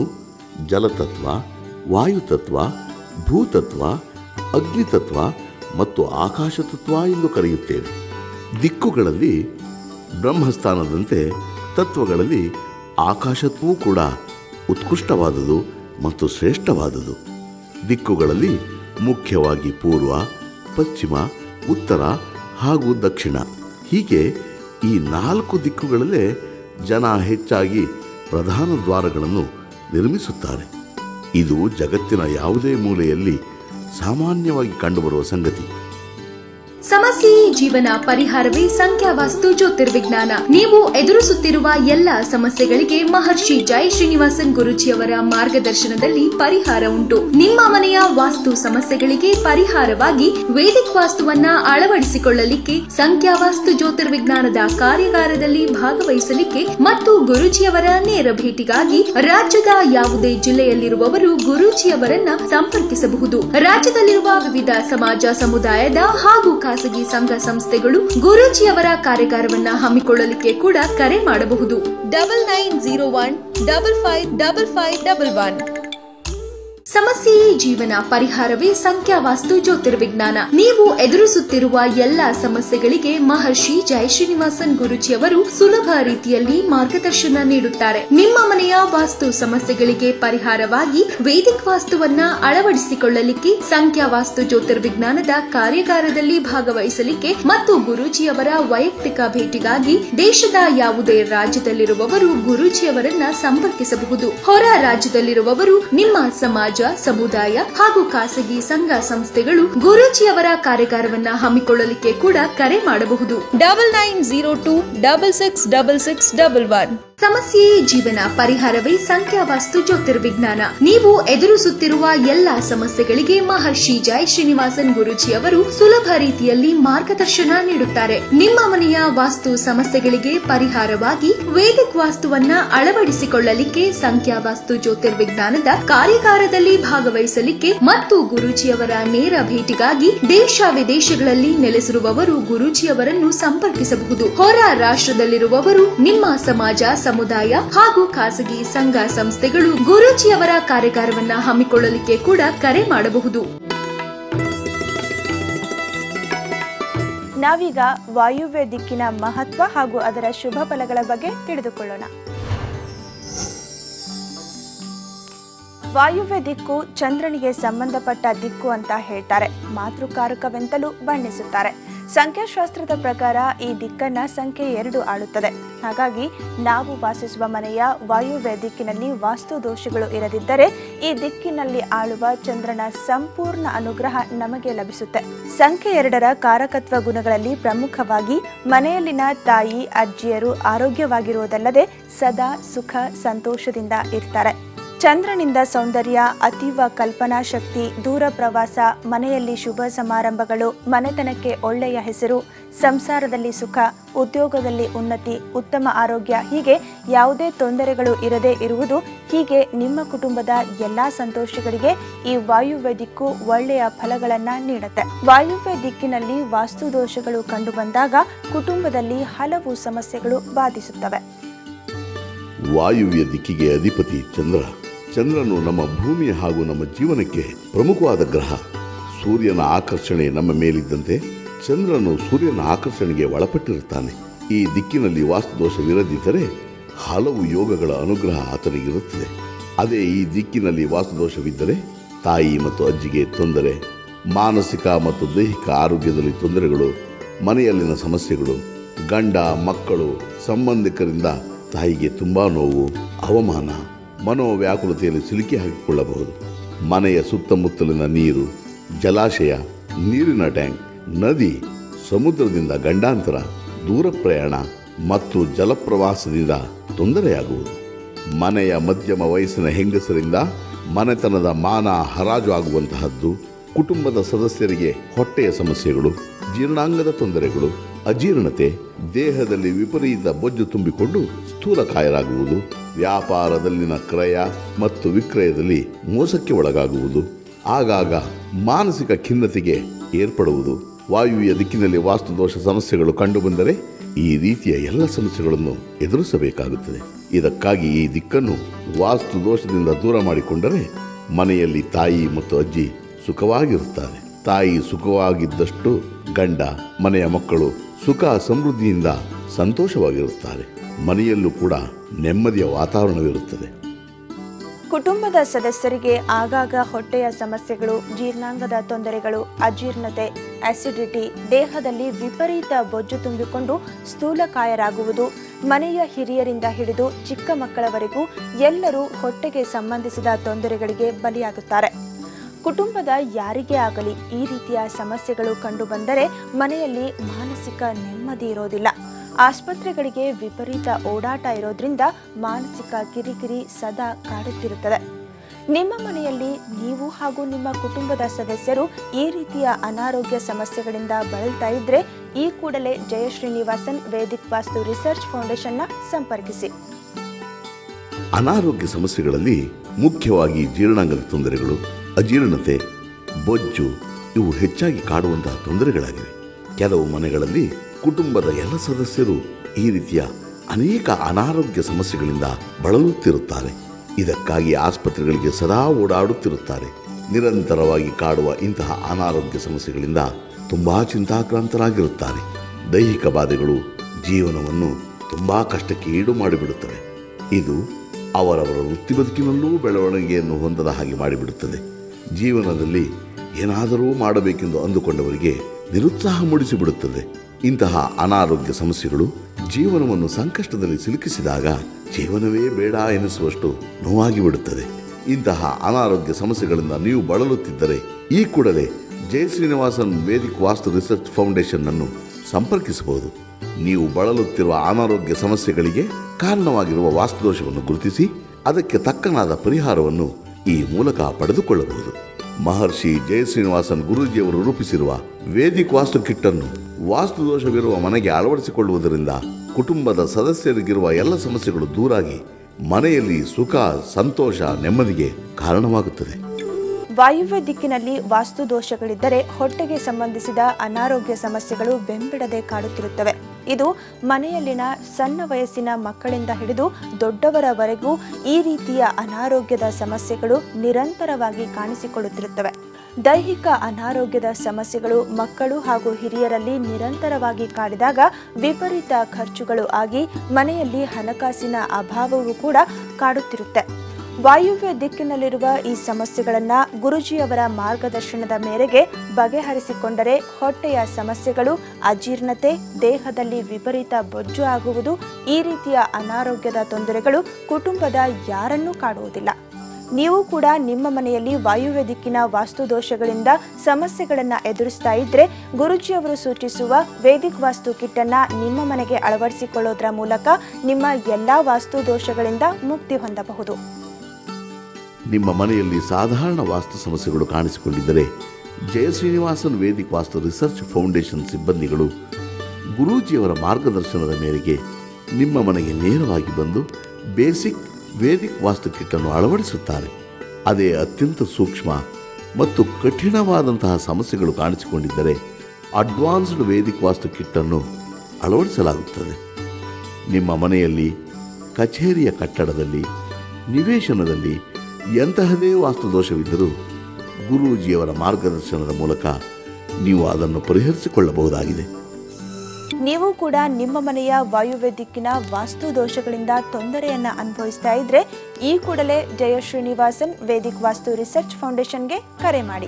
ಜಲತತ್ವ ವಾಯುತತ್ವ ಭೂತತ್ವ ಅಗ್ನಿತತ್ವ ಮತ್ತು ಆಕಾಶತತ್ವ ಎಂದು ಕರೆಯುತ್ತೇವೆ ದಿಕ್ಕುಗಳಲ್ಲಿ ಬ್ರಹ್ಮಸ್ಥಾನದಂತೆ ತತ್ವಗಳಲ್ಲಿ ಆಕಾಶತ್ವವೂ ಕೂಡ ಉತ್ಕೃಷ್ಟವಾದುದು ಮತ್ತು ಶ್ರೇಷ್ಠವಾದುದು ದಿಕ್ಕುಗಳಲ್ಲಿ ಮುಖ್ಯವಾಗಿ ಪೂರ್ವ ಪಶ್ಚಿಮ ಉತ್ತರ ಹಾಗೂ ದಕ್ಷಿಣ ಹೀಗೆ ಈ ನಾಲ್ಕು ದಿಕ್ಕುಗಳಲ್ಲೇ ಜನ ಹೆಚ್ಚಾಗಿ ಪ್ರಧಾನ ದ್ವಾರಗಳನ್ನು ನಿರ್ಮಿಸುತ್ತಾರೆ ಇದು ಜಗತ್ತಿನ ಯಾವುದೇ ಮೂಲೆಯಲ್ಲಿ ಸಾಮಾನ್ಯವಾಗಿ ಕಂಡುಬರುವ ಸಂಗತಿ ಸಮಸ್ಯೆಯೇ ಜೀವನ ಪರಿಹಾರವೇ ಸಂಖ್ಯಾವಾಸ್ತು ಜ್ಯೋತಿರ್ವಿಜ್ಞಾನ ನೀವು ಎದುರಿಸುತ್ತಿರುವ ಎಲ್ಲ ಸಮಸ್ಯೆಗಳಿಗೆ ಮಹರ್ಷಿ ಜೈ ಶ್ರೀನಿವಾಸನ್ ಗುರುಜಿಯವರ ಮಾರ್ಗದರ್ಶನದಲ್ಲಿ ಪರಿಹಾರ ಉಂಟು ನಿಮ್ಮ ಮನೆಯ ವಾಸ್ತು ಸಮಸ್ಯೆಗಳಿಗೆ ಪರಿಹಾರವಾಗಿ ವೇದಿಕ್ ವಾಸ್ತುವನ್ನ ಅಳವಡಿಸಿಕೊಳ್ಳಲಿಕ್ಕೆ ಸಂಖ್ಯಾವಾಸ್ತು ಜ್ಯೋತಿರ್ವಿಜ್ಞಾನದ ಕಾರ್ಯಾಗಾರದಲ್ಲಿ ಭಾಗವಹಿಸಲಿಕ್ಕೆ ಮತ್ತು ಗುರುಜಿಯವರ ನೇರ ಭೇಟಿಗಾಗಿ ರಾಜ್ಯದ ಯಾವುದೇ ಜಿಲ್ಲೆಯಲ್ಲಿರುವವರು ಗುರೂಜಿಯವರನ್ನ ಸಂಪರ್ಕಿಸಬಹುದು ರಾಜ್ಯದಲ್ಲಿರುವ ವಿವಿಧ ಸಮಾಜ ಸಮುದಾಯದ ಹಾಗೂ ಖಾಸಗಿ ಸಂಘ ಸಂಸ್ಥೆಗಳು ಗುರೂಜಿಯವರ ಕಾರ್ಯಾಗಾರವನ್ನ ಹಮ್ಮಿಕೊಳ್ಳಲಿಕ್ಕೆ ಕೂಡ ಕರೆ ಮಾಡಬಹುದು double nine zero one double five double five double one ಸಮಸ್ಯೆಯೇ ಜೀವನ ಪರಿಹಾರವೇ ಸಂಖ್ಯಾವಾಸ್ತು ಜ್ಯೋತಿರ್ವಿಜ್ಞಾನ ನೀವು ಎದುರಿಸುತ್ತಿರುವ ಎಲ್ಲ ಸಮಸ್ಯೆಗಳಿಗೆ ಮಹರ್ಷಿ ಜೈ ಶ್ರೀನಿವಾಸನ್ ಗುರುಜಿಯವರು ಸುಲಭ ರೀತಿಯಲ್ಲಿ ಮಾರ್ಗದರ್ಶನ ನೀಡುತ್ತಾರೆ ನಿಮ್ಮ ಮನೆಯ ವಾಸ್ತು ಸಮಸ್ಯೆಗಳಿಗೆ ಪರಿಹಾರವಾಗಿ ವೇದಿಕ್ ವಾಸ್ತುವನ್ನ ಅಳವಡಿಸಿಕೊಳ್ಳಲಿಕ್ಕೆ ಸಂಖ್ಯಾವಾಸ್ತು ಜ್ಯೋತಿರ್ವಿಜ್ಞಾನದ ಕಾರ್ಯಾಗಾರದಲ್ಲಿ ಭಾಗವಹಿಸಲಿಕ್ಕೆ ಮತ್ತು ಗುರೂಜಿಯವರ ವೈಯಕ್ತಿಕ ಭೇಟಿಗಾಗಿ ದೇಶದ ಯಾವುದೇ ರಾಜ್ಯದಲ್ಲಿರುವವರು ಗುರೂಜಿಯವರನ್ನ ಸಂಪರ್ಕಿಸಬಹುದು ಹೊರ ರಾಜ್ಯದಲ್ಲಿರುವವರು ನಿಮ್ಮ ಸಮಾಜ ಸಮುದಾಯ ಹಾಗೂ ಖಾಸಗಿ ಸಂಘ ಸಂಸ್ಥೆಗಳು ಗುರೂಜಿಯವರ ಕಾರ್ಯಾಗಾರವನ್ನ ಹಮ್ಮಿಕೊಳ್ಳಲಿಕ್ಕೆ ಕೂಡ ಕರೆ ಮಾಡಬಹುದು double nine zero two double six double six double one ಸಮಸ್ಯೆಯೇ ಜೀವನ ಪರಿಹಾರವೇ ಸಂಖ್ಯಾವಾಸ್ತು ಜ್ಯೋತಿರ್ವಿಜ್ಞಾನ ನೀವು ಎದುರಿಸುತ್ತಿರುವ ಎಲ್ಲಾ ಸಮಸ್ಯೆಗಳಿಗೆ ಮಹರ್ಷಿ ಜೈ ಶ್ರೀನಿವಾಸನ್ ಗುರುಜಿ ಅವರು ಸುಲಭ ರೀತಿಯಲ್ಲಿ ಮಾರ್ಗದರ್ಶನ ನೀಡುತ್ತಾರೆ ನಿಮ್ಮ ಮನೆಯ ವಾಸ್ತು ಸಮಸ್ಯೆಗಳಿಗೆ ಪರಿಹಾರವಾಗಿ ವೇದಿಕ್ ವಾಸ್ತುವನ್ನ ಅಳವಡಿಸಿಕೊಳ್ಳಲಿಕ್ಕೆ ಸಂಖ್ಯಾವಾಸ್ತು ಜ್ಯೋತಿರ್ವಿಜ್ಞಾನದ ಕಾರ್ಯಾಗಾರದಲ್ಲಿ ಭಾಗವಹಿಸಲಿಕ್ಕೆ ಮತ್ತು ಗುರೂಜಿಯವರ ನೇರ ಭೇಟಿಗಾಗಿ ದೇಶ ವಿದೇಶಗಳಲ್ಲಿ ನೆಲೆಸಿರುವವರು ಗುರೂಜಿಯವರನ್ನು ಸಂಪರ್ಕಿಸಬಹುದು ಹೊರ ರಾಷ್ಟ್ರದಲ್ಲಿರುವವರು ನಿಮ್ಮ ಸಮಾಜ ಸಮುದಾಯ ಹಾಗೂ ಖಾಸಗಿ ಸಂಘ ಸಂಸ್ಥೆಗಳು ಗುರೂಜಿಯವರ ಕಾರ್ಯಾಗಾರವನ್ನ ಹಮ್ಮಿಕೊಳ್ಳಲಿಕ್ಕೆ ಕೂಡ ಕರೆ ಮಾಡಬಹುದು ನಾವೀಗ ವಾಯುವ್ಯ ದಿಕ್ಕಿನ ಮಹತ್ವ ಹಾಗೂ ಅದರ ಶುಭ ಫಲಗಳ ಬಗ್ಗೆ ತಿಳಿದುಕೊಳ್ಳೋಣ ವಾಯುವ್ಯ ದಿಕ್ಕು ಚಂದ್ರನಿಗೆ ಸಂಬಂಧಪಟ್ಟ ದಿಕ್ಕು ಅಂತ ಹೇಳ್ತಾರೆ ಮಾತೃಕಾರಕವೆಂತಲೂ ಬಣ್ಣಿಸುತ್ತಾರೆ ಸಂಖ್ಯಾಶಾಸ್ತ್ರದ ಪ್ರಕಾರ ಈ ದಿಕ್ಕನ್ನ ಸಂಖ್ಯೆ ಎರಡು ಆಳುತ್ತದೆ ಹಾಗಾಗಿ ನಾವು ವಾಸಿಸುವ ಮನೆಯ ವಾಯುವ್ಯ ದಿಕ್ಕಿನಲ್ಲಿ ವಾಸ್ತು ದೋಷಗಳು ಇರದಿದ್ದರೆ ಈ ದಿಕ್ಕಿನಲ್ಲಿ ಆಳುವ ಚಂದ್ರನ ಸಂಪೂರ್ಣ ಅನುಗ್ರಹ ನಮಗೆ ಲಭಿಸುತ್ತೆ ಸಂಖ್ಯೆ ಎರಡರ ಕಾರಕತ್ವ ಗುಣಗಳಲ್ಲಿ ಪ್ರಮುಖವಾಗಿ ಮನೆಯಲ್ಲಿನ ತಾಯಿ ಅಜ್ಜಿಯರು ಆರೋಗ್ಯವಾಗಿರುವುದಲ್ಲದೆ ಸದಾ ಸುಖ ಸಂತೋಷದಿಂದ ಇರ್ತಾರೆ ಚಂದ್ರನಿಂದ ಸೌಂದರ್ಯ ಅತೀವ ಕಲ್ಪನಾ ಶಕ್ತಿ ದೂರ ಪ್ರವಾಸ ಮನೆಯಲ್ಲಿ ಶುಭ ಸಮಾರಂಭಗಳು ಮನೆತನಕ್ಕೆ ಒಳ್ಳೆಯ ಹೆಸರು ಸಂಸಾರದಲ್ಲಿ ಸುಖ ಉದ್ಯೋಗದಲ್ಲಿ ಉನ್ನತಿ ಉತ್ತಮ ಆರೋಗ್ಯ ಹೀಗೆ ಯಾವುದೇ ತೊಂದರೆಗಳು ಇರದೇ ಇರುವುದು ಹೀಗೆ ನಿಮ್ಮ ಕುಟುಂಬದ ಎಲ್ಲಾ ಸಂತೋಷಗಳಿಗೆ ಈ ವಾಯುವ್ಯ ದಿಕ್ಕು ಒಳ್ಳೆಯ ಫಲಗಳನ್ನ ನೀಡುತ್ತೆ ವಾಯುವ್ಯ ದಿಕ್ಕಿನಲ್ಲಿ ವಾಸ್ತು ದೋಷಗಳು ಕಂಡುಬಂದಾಗ ಕುಟುಂಬದಲ್ಲಿ ಹಲವು ಸಮಸ್ಯೆಗಳು ಬಾಧಿಸುತ್ತವೆ ವಾಯುವ್ಯ ದಿಕ್ಕಿಗೆ ಅಧಿಪತಿ ಚಂದ್ರ ಚಂದ್ರನು ನಮ್ಮ ಭೂಮಿ ಹಾಗೂ ನಮ್ಮ ಜೀವನಕ್ಕೆ ಪ್ರಮುಖವಾದ ಗ್ರಹ ಸೂರ್ಯನ ಆಕರ್ಷಣೆ ನಮ್ಮ ಮೇಲಿದ್ದಂತೆ ಚಂದ್ರನು ಸೂರ್ಯನ ಆಕರ್ಷಣೆಗೆ ಒಳಪಟ್ಟಿರುತ್ತಾನೆ ಈ ದಿಕ್ಕಿನಲ್ಲಿ ವಾಸ್ತುದೋಷವಿರದಿದ್ದರೆ ಹಲವು ಯೋಗಗಳ ಅನುಗ್ರಹ ಆತನಿಗಿರುತ್ತದೆ ಅದೇ ಈ ದಿಕ್ಕಿನಲ್ಲಿ ವಾಸ್ತುದೋಷವಿದ್ದರೆ ತಾಯಿ ಮತ್ತು ಅಜ್ಜಿಗೆ ತೊಂದರೆ ಮಾನಸಿಕ ಮತ್ತು ದೈಹಿಕ ಆರೋಗ್ಯದಲ್ಲಿ ತೊಂದರೆಗಳು ಮನೆಯಲ್ಲಿನ ಸಮಸ್ಯೆಗಳು ಗಂಡ ಮಕ್ಕಳು ಸಂಬಂಧಿಕರಿಂದ ತಾಯಿಗೆ ತುಂಬಾ ನೋವು ಅವಮಾನ ಮನೋವ್ಯಾಕುಲತೆಯಲ್ಲಿ ಸಿಲುಕಿ ಹಾಕಿಕೊಳ್ಳಬಹುದು ಮನೆಯ ಸುತ್ತಮುತ್ತಲಿನ ನೀರು ಜಲಾಶಯ ನೀರಿನ ಟ್ಯಾಂಕ್ ನದಿ ಸಮುದ್ರದಿಂದ ಗಂಡಾಂತರ ದೂರ ಪ್ರಯಾಣ ಮತ್ತು ಜಲಪ್ರವಾಸದಿಂದ ತೊಂದರೆಯಾಗುವುದು ಮನೆಯ ಮಧ್ಯಮ ವಯಸ್ಸಿನ ಹೆಂಗಸರಿಂದ ಮನೆತನದ ಮಾನ ಹರಾಜು ಆಗುವಂತಹದ್ದು ಕುಟುಂಬದ ಸದಸ್ಯರಿಗೆ ಹೊಟ್ಟೆಯ ಸಮಸ್ಯೆಗಳು ಜೀರ್ಣಾಂಗದ ತೊಂದರೆಗಳು ಅಜೀರ್ಣತೆ ದೇಹದಲ್ಲಿ ವಿಪರೀತ ಬೊಜ್ಜು ತುಂಬಿಕೊಂಡು ಸ್ಥೂಲಕಾಯರಾಗುವುದು ವ್ಯಾಪಾರದಲ್ಲಿನ ಕ್ರಯ ಮತ್ತು ವಿಕ್ರಯದಲ್ಲಿ ಮೋಸಕ್ಕೆ ಒಳಗಾಗುವುದು ಆಗಾಗ ಮಾನಸಿಕ ಖಿನ್ನತೆಗೆ ಏರ್ಪಡುವುದು ವಾಯುವ್ಯ ದಿಕ್ಕಿನಲ್ಲಿ ವಾಸ್ತುದೋಷ ಸಮಸ್ಯೆಗಳು ಕಂಡುಬಂದರೆ ಈ ರೀತಿಯ ಎಲ್ಲ ಸಮಸ್ಯೆಗಳನ್ನು ಎದುರಿಸಬೇಕಾಗುತ್ತದೆ ಇದಕ್ಕಾಗಿ ಈ ದಿಕ್ಕನ್ನು ವಾಸ್ತು ದೋಷದಿಂದ ದೂರ ಮಾಡಿಕೊಂಡರೆ ಮನೆಯಲ್ಲಿ ತಾಯಿ ಮತ್ತು ಅಜ್ಜಿ ಸುಖವಾಗಿರುತ್ತಾರೆ ತಾಯಿ ಸುಖವಾಗಿದ್ದಷ್ಟು ಗಂಡ ಮನೆಯ ಮಕ್ಕಳು ಸುಖ ಸಮೃದ್ಧಿಯಿಂದ ಸಂತೋಷವಾಗಿರುತ್ತಾರೆ ಮನೆಯಲ್ಲೂ ಕೂಡ ನೆಮ್ಮದಿಯ ವಾತಾವರಣವಿರುತ್ತದೆ ಕುಟುಂಬದ ಸದಸ್ಯರಿಗೆ ಆಗಾಗ ಹೊಟ್ಟೆಯ ಸಮಸ್ಯೆಗಳು ಜೀರ್ಣಾಂಗದ ತೊಂದರೆಗಳು ಅಜೀರ್ಣತೆ ಅಸಿಡಿಟಿ ದೇಹದಲ್ಲಿ ವಿಪರೀತ ಬೊಜ್ಜು ತುಂಬಿಕೊಂಡು ಸ್ಥೂಲಕಾಯರಾಗುವುದು ಮನೆಯ ಹಿರಿಯರಿಂದ ಹಿಡಿದು ಚಿಕ್ಕ ಮಕ್ಕಳವರೆಗೂ ಎಲ್ಲರೂ ಹೊಟ್ಟೆಗೆ ಸಂಬಂಧಿಸಿದ ತೊಂದರೆಗಳಿಗೆ ಬಲಿಯಾಗುತ್ತಾರೆ ಕುಟುಂಬದ ಯಾರಿಗೇ ಆಗಲಿ ಈ ರೀತಿಯ ಸಮಸ್ಯೆಗಳು ಕಂಡುಬಂದರೆ ಮನೆಯಲ್ಲಿ ಮಾನಸಿಕ ನೆಮ್ಮದಿ ಇರೋದಿಲ್ಲ ಆಸ್ಪತ್ರೆಗಳಿಗೆ ವಿಪರೀತ ಓಡಾಟ ಇರೋದ್ರಿಂದ ಮಾನಸಿಕ ಕಿರಿಕಿರಿ ಸದಾ ಕಾಡುತ್ತಿರುತ್ತದೆ ನಿಮ್ಮ ಮನೆಯಲ್ಲಿ ನೀವು ಹಾಗೂ ನಿಮ್ಮ ಕುಟುಂಬದ ಸದಸ್ಯರು ಈ ರೀತಿಯ ಅನಾರೋಗ್ಯ ಸಮಸ್ಯೆಗಳಿಂದ ಬಳಲ್ತಾ ಇದ್ರೆ ಈ ಕೂಡಲೇ ಜಯ ಶ್ರೀನಿವಾಸನ್ ವೇದಿಕ್ ವಾಸ್ತು ರಿಸರ್ಚ್ ಫೌಂಡೇಶನ್ನ ಸಂಪರ್ಕಿಸಿ ಅನಾರೋಗ್ಯ ಸಮಸ್ಯೆಗಳಲ್ಲಿ ಮುಖ್ಯವಾಗಿ ಜೀರ್ಣಾಂಗದ ತೊಂದರೆಗಳು ಅಜೀರ್ಣತೆ ಬೊಜ್ಜು ಇವು ಹೆಚ್ಚಾಗಿ ಕಾಡುವಂತಹ ತೊಂದರೆಗಳಾಗಿವೆ ಕೆಲವು ಮನೆಗಳಲ್ಲಿ ಕುಟುಂಬದ ಎಲ್ಲ ಸದಸ್ಯರು ಈ ರೀತಿಯ ಅನೇಕ ಅನಾರೋಗ್ಯ ಸಮಸ್ಯೆಗಳಿಂದ ಬಳಲುತ್ತಿರುತ್ತಾರೆ ಇದಕ್ಕಾಗಿ ಆಸ್ಪತ್ರೆಗಳಿಗೆ ಸದಾ ಓಡಾಡುತ್ತಿರುತ್ತಾರೆ ನಿರಂತರವಾಗಿ ಕಾಡುವ ಇಂತಹ ಅನಾರೋಗ್ಯ ಸಮಸ್ಯೆಗಳಿಂದ ತುಂಬಾ ಚಿಂತಾಕ್ರಾಂತರಾಗಿರುತ್ತಾರೆ ದೈಹಿಕ ಬಾಧೆಗಳು ಜೀವನವನ್ನು ತುಂಬಾ ಕಷ್ಟಕ್ಕೆ ಈಡು ಮಾಡಿಬಿಡುತ್ತವೆ ಇದು ಅವರವರ ವೃತ್ತಿ ಬದುಕಿನಲ್ಲೂ ಬೆಳವಣಿಗೆಯನ್ನು ಹೊಂದದ ಹಾಗೆ ಮಾಡಿಬಿಡುತ್ತದೆ ಜೀವನದಲ್ಲಿ ಏನಾದರೂ ಮಾಡಬೇಕೆಂದು ಅಂದುಕೊಂಡವರಿಗೆ ನಿರುತ್ಸಾಹ ಮೂಡಿಸಿಬಿಡುತ್ತದೆ ಇಂತಹ ಅನಾರೋಗ್ಯ ಸಮಸ್ಯೆಗಳು ಜೀವನವನ್ನು ಸಂಕಷ್ಟದಲ್ಲಿ ಸಿಲುಕಿಸಿದಾಗ ಜೀವನವೇ ಬೇಡ ಎನಿಸುವಷ್ಟು ನೋವಾಗಿ ಬಿಡುತ್ತದೆ ಇಂತಹ ಅನಾರೋಗ್ಯ ಸಮಸ್ಯೆಗಳಿಂದ ನೀವು ಬಳಲುತ್ತಿದ್ದರೆ ಈ ಕೂಡಲೇ Jaya Srinivasan Vedic Vastu research foundation ಅನ್ನು ಸಂಪರ್ಕಿಸಬಹುದು ನೀವು ಬಳಲುತ್ತಿರುವ ಅನಾರೋಗ್ಯ ಸಮಸ್ಯೆಗಳಿಗೆ ಕಾರಣವಾಗಿರುವ ವಾಸ್ತುದೋಷವನ್ನು ಗುರುತಿಸಿ ಅದಕ್ಕೆ ತಕ್ಕನಾದ ಪರಿಹಾರವನ್ನು ಈ ಮೂಲಕ ಪಡೆದುಕೊಳ್ಳಬಹುದು ಮಹರ್ಷಿ ಜಯಶ್ರೀನಿವಾಸನ್ ಗುರೂಜಿಯವರು ರೂಪಿಸಿರುವ ವೇದಿಕ್ ವಾಸ್ತು ಕಿಟ್ಟನ್ನು ವಾಸ್ತುದೋಷವಿರುವ ಮನೆಗೆ ಅಳವಡಿಸಿಕೊಳ್ಳುವುದರಿಂದ ಕುಟುಂಬದ ಸದಸ್ಯರಿಗಿರುವ ಎಲ್ಲ ಸಮಸ್ಯೆಗಳು ದೂರಾಗಿ ಮನೆಯಲ್ಲಿ ಸುಖ ಸಂತೋಷ ನೆಮ್ಮದಿಗೆ ಕಾರಣವಾಗುತ್ತದೆ ವಾಯುವ್ಯ ದಿಕ್ಕಿನಲ್ಲಿ ವಾಸ್ತು ದೋಷಗಳಿದ್ದರೆ ಹೊಟ್ಟೆಗೆ ಸಂಬಂಧಿಸಿದ ಅನಾರೋಗ್ಯ ಸಮಸ್ಯೆಗಳು ಬೆಂಬಿಡದೆ ಕಾಡುತ್ತಿರುತ್ತವೆ ಇದು ಮನೆಯಲ್ಲಿನ ಸಣ್ಣ ವಯಸ್ಸಿನ ಮಕ್ಕಳಿಂದ ಹಿಡಿದು ದೊಡ್ಡವರವರೆಗೂ ಈ ರೀತಿಯ ಅನಾರೋಗ್ಯದ ಸಮಸ್ಯೆಗಳು ನಿರಂತರವಾಗಿ ಕಾಣಿಸಿಕೊಳ್ಳುತ್ತಿರುತ್ತವೆ ದೈಹಿಕ ಅನಾರೋಗ್ಯದ ಸಮಸ್ಯೆಗಳು ಮಕ್ಕಳು ಹಾಗೂ ಹಿರಿಯರಲ್ಲಿ ನಿರಂತರವಾಗಿ ಕಾಡಿದಾಗ ವಿಪರೀತ ಖರ್ಚುಗಳು ಆಗಿ ಮನೆಯಲ್ಲಿ ಹಣಕಾಸಿನ ಅಭಾವವೂ ಕೂಡ ಕಾಡುತ್ತಿರುತ್ತೆ ವಾಯುವ್ಯ ದಿಕ್ಕಿನಲ್ಲಿರುವ ಈ ಸಮಸ್ಯೆಗಳನ್ನು ಗುರುಜಿಯವರ ಮಾರ್ಗದರ್ಶನದ ಮೇರೆಗೆ ಬಗೆಹರಿಸಿಕೊಂಡರೆ ಹೊಟ್ಟೆಯ ಸಮಸ್ಯೆಗಳು ಅಜೀರ್ಣತೆ ದೇಹದಲ್ಲಿ ವಿಪರೀತ ಬೊಜ್ಜು ಆಗುವುದು ಈ ರೀತಿಯ ಅನಾರೋಗ್ಯದ ತೊಂದರೆಗಳು ಕುಟುಂಬದ ಯಾರನ್ನೂ ಕಾಡುವುದಿಲ್ಲ ನೀವು ಕೂಡ ನಿಮ್ಮ ಮನೆಯಲ್ಲಿ ವಾಯುವ್ಯ ದಿಕ್ಕಿನ ವಾಸ್ತು ದೋಷಗಳಿಂದ ಸಮಸ್ಯೆಗಳನ್ನು ಎದುರಿಸ್ತಾ ಇದ್ರೆ ಗುರುಜಿಯವರು ಸೂಚಿಸುವ ವೇದಿಕ್ ವಾಸ್ತು ಕಿಟ್ಟನ್ನ ನಿಮ್ಮ ಮನೆಗೆ ಅಳವಡಿಸಿಕೊಳ್ಳೋದ್ರ ಮೂಲಕ ನಿಮ್ಮ ಎಲ್ಲಾ ವಾಸ್ತು ದೋಷಗಳಿಂದ ಮುಕ್ತಿ ಹೊಂದಬಹುದು ನಿಮ್ಮ ಮನೆಯಲ್ಲಿ ಸಾಧಾರಣ ವಾಸ್ತು ಸಮಸ್ಯೆಗಳು ಕಾಣಿಸಿಕೊಂಡಿದ್ದರೆ Jaya Srinivasan Vedic Vastu research foundation ಸಿಬ್ಬಂದಿಗಳು ಗುರೂಜಿಯವರ ಮಾರ್ಗದರ್ಶನದ ಮೇರೆಗೆ ನಿಮ್ಮ ಮನೆಗೆ ನೇರವಾಗಿ ಬಂದು ಬೇಸಿಕ್ ವೇದಿಕ್ ವಾಸ್ತು ಕಿಟ್ಟನ್ನು ಅಳವಡಿಸುತ್ತಾರೆ ಅದೇ ಅತ್ಯಂತ ಸೂಕ್ಷ್ಮ ಮತ್ತು ಕಠಿಣವಾದಂತಹ ಸಮಸ್ಯೆಗಳು ಕಾಣಿಸಿಕೊಂಡಿದ್ದರೆ ಅಡ್ವಾನ್ಸ್ಡ್ ವೇದಿಕ್ ವಾಸ್ತು ಕಿಟ್ಟನ್ನು ಅಳವಡಿಸಲಾಗುತ್ತದೆ ನಿಮ್ಮ ಮನೆಯಲ್ಲಿ ಕಚೇರಿಯ ಕಟ್ಟಡದಲ್ಲಿ ನಿವೇಶನದಲ್ಲಿ ಎಂತಹದೇ ವಾಸ್ತುದೋಷವಿದ್ದರೂ ಗುರೂಜಿಯವರ ಮಾರ್ಗದರ್ಶನದ ಮೂಲಕ ನೀವು ಅದನ್ನು ಪರಿಹರಿಸಿಕೊಳ್ಳಬಹುದಾಗಿದೆ ನೀವು ಕೂಡ ನಿಮ್ಮ ಮನೆಯ ವಾಯುವ್ಯ ದಿಕ್ಕಿನ ವಾಸ್ತು ದೋಷಗಳಿಂದ ತೊಂದರೆಯನ್ನ ಅನುಭವಿಸ್ತಾ ಇದ್ರೆ ಈ ಕೂಡಲೇ ಜಯ ಶ್ರೀನಿವಾಸನ್ ವೇದಿಕ್ ವಾಸ್ತು ರಿಸರ್ಚ್ ಫೌಂಡೇಶನ್ಗೆ ಕರೆ ಮಾಡಿ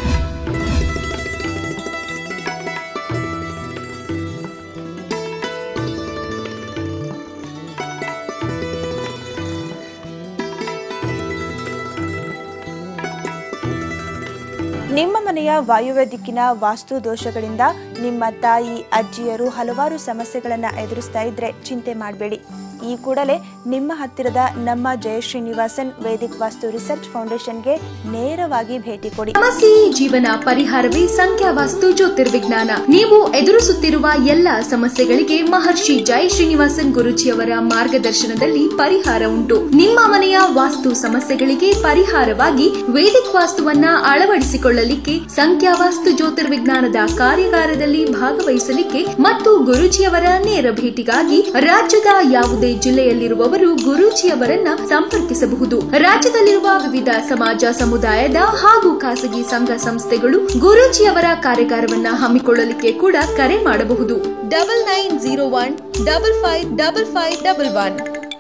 ನಿಮ್ಮ ಮನೆಯ ವಾಯುವ್ಯ ದಿಕ್ಕಿನ ವಾಸ್ತು ದೋಷಗಳಿಂದ ನಿಮ್ಮ ತಾಯಿ ಅಜ್ಜಿಯರು ಹಲವಾರು ಸಮಸ್ಯೆಗಳನ್ನು ಎದುರಿಸ್ತಾ ಇದ್ರೆ ಚಿಂತೆ ಮಾಡಬೇಡಿ ಈ ಕೂಡಲೇ ನಿಮ್ಮ ಹತ್ತಿರದ ನಮ್ಮ ಜಯಶ್ರೀನಿವಾಸನ್ ವೇದಿಕ್ ವಾಸ್ತು ರಿಸರ್ಚ್ ಫೌಂಡೇಶನ್ಗೆ ನೇರವಾಗಿ ಭೇಟಿ ಕೊಡಿ ಸಮಸ್ಯೆಯೇ ಜೀವನ ಪರಿಹಾರವೇ ಸಂಖ್ಯಾವಾಸ್ತು ಜ್ಯೋತಿರ್ವಿಜ್ಞಾನ ನೀವು ಎದುರಿಸುತ್ತಿರುವ ಎಲ್ಲ ಸಮಸ್ಯೆಗಳಿಗೆ ಮಹರ್ಷಿ ಜೈ ಶ್ರೀನಿವಾಸನ್ ಗುರುಜಿಯವರ ಮಾರ್ಗದರ್ಶನದಲ್ಲಿ ಪರಿಹಾರ ಉಂಟು ನಿಮ್ಮ ಮನೆಯ ವಾಸ್ತು ಸಮಸ್ಯೆಗಳಿಗೆ ಪರಿಹಾರವಾಗಿ ವೇದಿಕ್ ವಾಸ್ತುವನ್ನ ಅಳವಡಿಸಿಕೊಳ್ಳಲಿಕ್ಕೆ ಸಂಖ್ಯಾವಾಸ್ತು ಜ್ಯೋತಿರ್ವಿಜ್ಞಾನದ ಕಾರ್ಯಾಗಾರದಲ್ಲಿ ಭಾಗವಹಿಸಲಿಕ್ಕೆ ಮತ್ತು ಗುರುಜಿಯವರ ನೇರ ಭೇಟಿಗಾಗಿ ರಾಜ್ಯದ ಯಾವುದೇ ಜಿಲ್ಲೆಯಲ್ಲಿರುವವರು ಗುರೂಜಿಯವರನ್ನ ಸಂಪರ್ಕಿಸಬಹುದು ರಾಜ್ಯದಲ್ಲಿರುವ ವಿವಿಧ ಸಮಾಜ ಸಮುದಾಯದ ಹಾಗೂ ಖಾಸಗಿ ಸಂಘ ಸಂಸ್ಥೆಗಳು ಗುರೂಜಿಯವರ ಕಾರ್ಯಾಗಾರವನ್ನ ಹಮ್ಮಿಕೊಳ್ಳಲಿಕ್ಕೆ ಕೂಡ ಕರೆ ಮಾಡಬಹುದು double nine zero one double five double five double one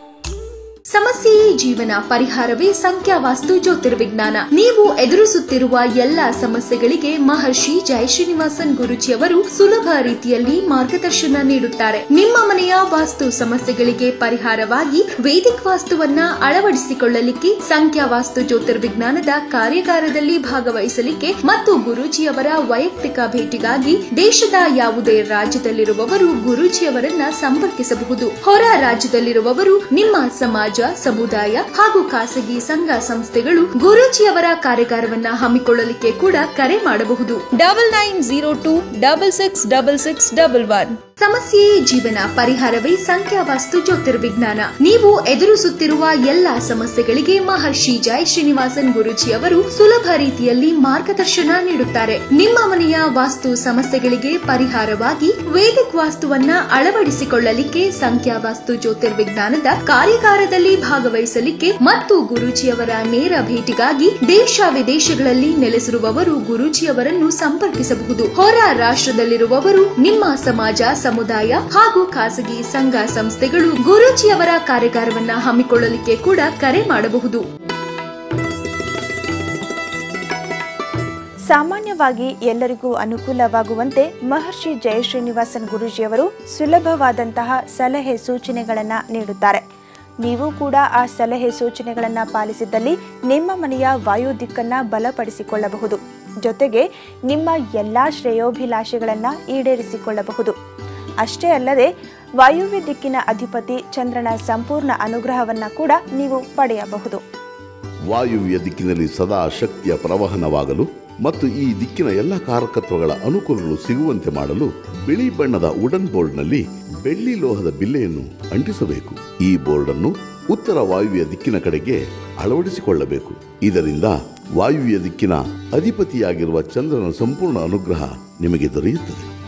ಸಮಸ್ಯೆಯೇ ಜೀವನ ಪರಿಹಾರವೇ ಸಂಖ್ಯಾವಾಸ್ತು ಜ್ಯೋತಿರ್ವಿಜ್ಞಾನ ನೀವು ಎದುರಿಸುತ್ತಿರುವ ಎಲ್ಲ ಸಮಸ್ಯೆಗಳಿಗೆ ಮಹರ್ಷಿ ಜಯ ಶ್ರೀನಿವಾಸನ್ ಗುರುಜಿಯವರು ಸುಲಭ ರೀತಿಯಲ್ಲಿ ಮಾರ್ಗದರ್ಶನ ನೀಡುತ್ತಾರೆ ನಿಮ್ಮ ಮನೆಯ ವಾಸ್ತು ಸಮಸ್ಯೆಗಳಿಗೆ ಪರಿಹಾರವಾಗಿ ವೇದಿಕ್ ವಾಸ್ತುವನ್ನ ಅಳವಡಿಸಿಕೊಳ್ಳಲಿಕ್ಕೆ ಸಂಖ್ಯಾವಾಸ್ತು ಜ್ಯೋತಿರ್ವಿಜ್ಞಾನದ ಕಾರ್ಯಾಗಾರದಲ್ಲಿ ಭಾಗವಹಿಸಲಿಕ್ಕೆ ಮತ್ತು ಗುರೂಜಿಯವರ ವೈಯಕ್ತಿಕ ಭೇಟಿಗಾಗಿ ದೇಶದ ಯಾವುದೇ ರಾಜ್ಯದಲ್ಲಿರುವವರು ಗುರೂಜಿಯವರನ್ನ ಸಂಪರ್ಕಿಸಬಹುದು ಹೊರ ರಾಜ್ಯದಲ್ಲಿರುವವರು ನಿಮ್ಮ ಸಮಾಜ ಸಮುದಾಯ ಹಾಗೂ ಖಾಸಗಿ ಸಂಘ ಸಂಸ್ಥೆಗಳು ಗುರೂಜಿಯವರ ಕಾರ್ಯಾಗಾರವನ್ನ ಹಮ್ಮಿಕೊಳ್ಳಲಿಕ್ಕೆ ಕೂಡ ಕರೆ ಮಾಡಬಹುದು double nine zero two double six double six double one ಸಮಸ್ಯೆಯೇ ಜೀವನ ಪರಿಹಾರವೇ ಸಂಖ್ಯಾವಾಸ್ತು ಜ್ಯೋತಿರ್ವಿಜ್ಞಾನ ನೀವು ಎದುರಿಸುತ್ತಿರುವ ಎಲ್ಲ ಸಮಸ್ಯೆಗಳಿಗೆ ಮಹರ್ಷಿ ಜೈ ಶ್ರೀನಿವಾಸನ್ ಗುರುಜಿ ಅವರು ಸುಲಭ ರೀತಿಯಲ್ಲಿ ಮಾರ್ಗದರ್ಶನ ನೀಡುತ್ತಾರೆ ನಿಮ್ಮ ಮನೆಯ ವಾಸ್ತು ಸಮಸ್ಯೆಗಳಿಗೆ ಪರಿಹಾರವಾಗಿ ವೇದಿಕ್ ವಾಸ್ತುವನ್ನ ಅಳವಡಿಸಿಕೊಳ್ಳಲಿಕ್ಕೆ ಸಂಖ್ಯಾವಾಸ್ತು ಜ್ಯೋತಿರ್ವಿಜ್ಞಾನದ ಕಾರ್ಯಾಗಾರದಲ್ಲಿ ಭಾಗವಹಿಸಲಿಕ್ಕೆ ಮತ್ತು ಗುರೂಜಿಯವರ ನೇರ ಭೇಟಿಗಾಗಿ ದೇಶ ವಿದೇಶಗಳಲ್ಲಿ ನೆಲೆಸಿರುವವರು ಗುರೂಜಿಯವರನ್ನು ಸಂಪರ್ಕಿಸಬಹುದು ಹೊರ ರಾಷ್ಟ್ರದಲ್ಲಿರುವವರು ನಿಮ್ಮ ಸಮಾಜ ಸಮುದಾಯ ಹಾಗೂ ಖಾಸಗಿ ಸಂಘ ಸಂಸ್ಥೆಗಳು ಗುರೂಜಿಯವರ ಕಾರ್ಯಾಗಾರವನ್ನ ಹಮ್ಮಿಕೊಳ್ಳಲಿಕ್ಕೆ ಕೂಡ ಕರೆ ಮಾಡಬಹುದು ಸಾಮಾನ್ಯವಾಗಿ ಎಲ್ಲರಿಗೂ ಅನುಕೂಲವಾಗುವಂತೆ ಮಹರ್ಷಿ ಜಯ ಶ್ರೀನಿವಾಸನ್ ಗುರೂಜಿಯವರು ಸುಲಭವಾದಂತಹ ಸಲಹೆ ಸೂಚನೆಗಳನ್ನು ನೀಡುತ್ತಾರೆ ನೀವು ಕೂಡ ಆ ಸಲಹೆ ಸೂಚನೆಗಳನ್ನು ಪಾಲಿಸಿದ್ದಲ್ಲಿ ನಿಮ್ಮ ಮನೆಯ ವಾಯು ದಿಕ್ಕನ್ನು ಬಲಪಡಿಸಿಕೊಳ್ಳಬಹುದು ಜೊತೆಗೆ ನಿಮ್ಮ ಎಲ್ಲ ಶ್ರೇಯೋಭಿಲಾಷೆಗಳನ್ನು ಈಡೇರಿಸಿಕೊಳ್ಳಬಹುದು ಅಷ್ಟೇ ಅಲ್ಲದೆ ವಾಯುವ್ಯ ದಿಕ್ಕಿನ ಅಧಿಪತಿ ಚಂದ್ರನ ಸಂಪೂರ್ಣ ಅನುಗ್ರಹವನ್ನ ಕೂಡ ನೀವು ಪಡೆಯಬಹುದು ವಾಯುವ್ಯ ದಿಕ್ಕಿನಲ್ಲಿ ಸದಾ ಶಕ್ತಿಯ ಪ್ರವಹನವಾಗಲು ಮತ್ತು ಈ ದಿಕ್ಕಿನ ಎಲ್ಲ ಕಾರಕತ್ವಗಳ ಅನುಕೂಲಗಳು ಸಿಗುವಂತೆ ಮಾಡಲು ಬಿಳಿ ಬಣ್ಣದ ವುಡನ್ ಬೋರ್ಡ್ನಲ್ಲಿ ಬೆಳ್ಳಿ ಲೋಹದ ಬಿಲ್ಲೆಯನ್ನು ಅಂಟಿಸಬೇಕು ಈ ಬೋರ್ಡನ್ನು ಉತ್ತರ ವಾಯುವ್ಯ ದಿಕ್ಕಿನ ಕಡೆಗೆ ಅಳವಡಿಸಿಕೊಳ್ಳಬೇಕು ಇದರಿಂದ ವಾಯುವ್ಯ ದಿಕ್ಕಿನ ಅಧಿಪತಿಯಾಗಿರುವ ಚಂದ್ರನ ಸಂಪೂರ್ಣ ಅನುಗ್ರಹ ನಿಮಗೆ ದೊರೆಯುತ್ತದೆ